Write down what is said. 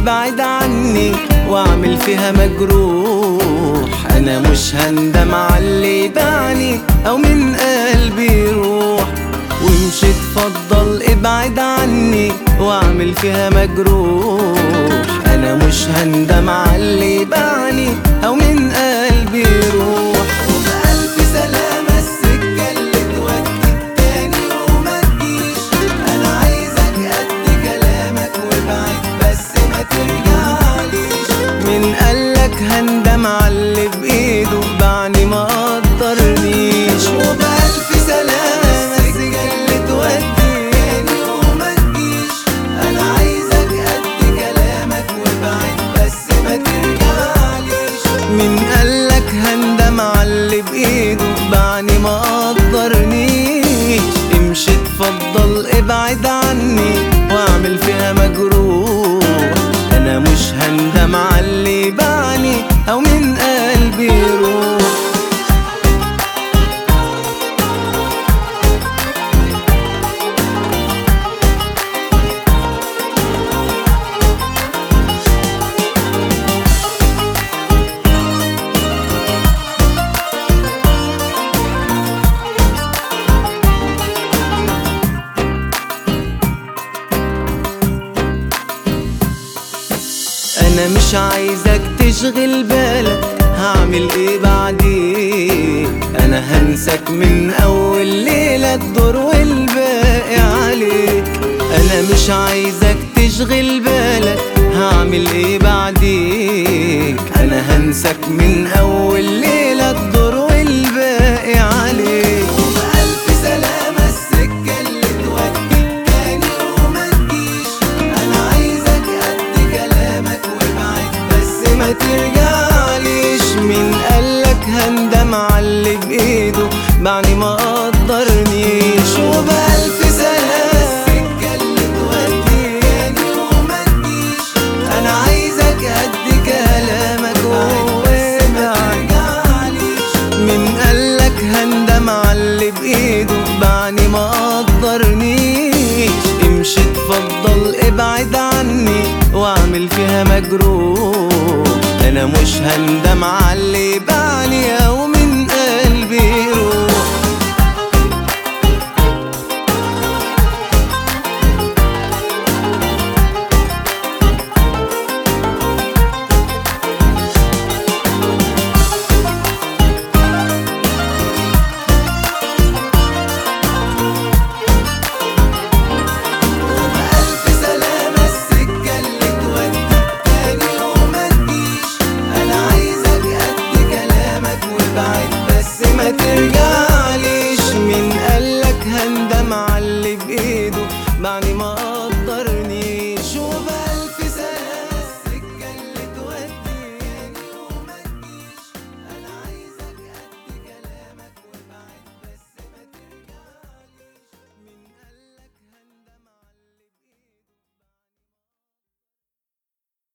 ابعد عني واعمل فيها مجروح انا مش هندم على اللي باعني او من قلبي يروح ومش اتفضل ابعد عني واعمل فيها مجروح انا مش هندم على اللي باعني او من قلبي يروح وبألف سلامة السكة اللي تودي التاني وما تجيش انا عايزك قد كلامك وابعد بس ما ترجعليش من قالك هندم على اللي بايده بعني ما قدرنيش وبألف سلامة السكة اللي تودي التاني وما تجيش انا عايزك قد كلامك وابعد بس ما ترجعليش من قالك هندم على اللي بايده بعني ما قدرنيش امشي اتفضل ابعد عني واعمل فيها مجروح انا مش هندم على اللي بعني او من قلبي يروح انا مش عايزك تشغل بالك هعمل ايه بعدين انا هنسك من اول ليلة الدور والباقي عليك انا مش عايزك تشغل بالك هعمل ايه بعديك انا هنسك من اول ليلة الدور والباقي عليك وبألف سلامة السكة اللي تودي التاني وما تجيش انا عايزك قد كلامك وابعد بس ما ترجعليش من قالك هندم على اللي بايده بعد ما قدرنيش وبألف سلامة السكة اللي تودي التاني وما تجيش انا عايزك قد كلامك وابعد من قالك هندم على اللي بايده بعني ما قدرنيش امشي اتفضل ابعد عني واعمل فيها مجروح انا مش هندم على اللي بعني او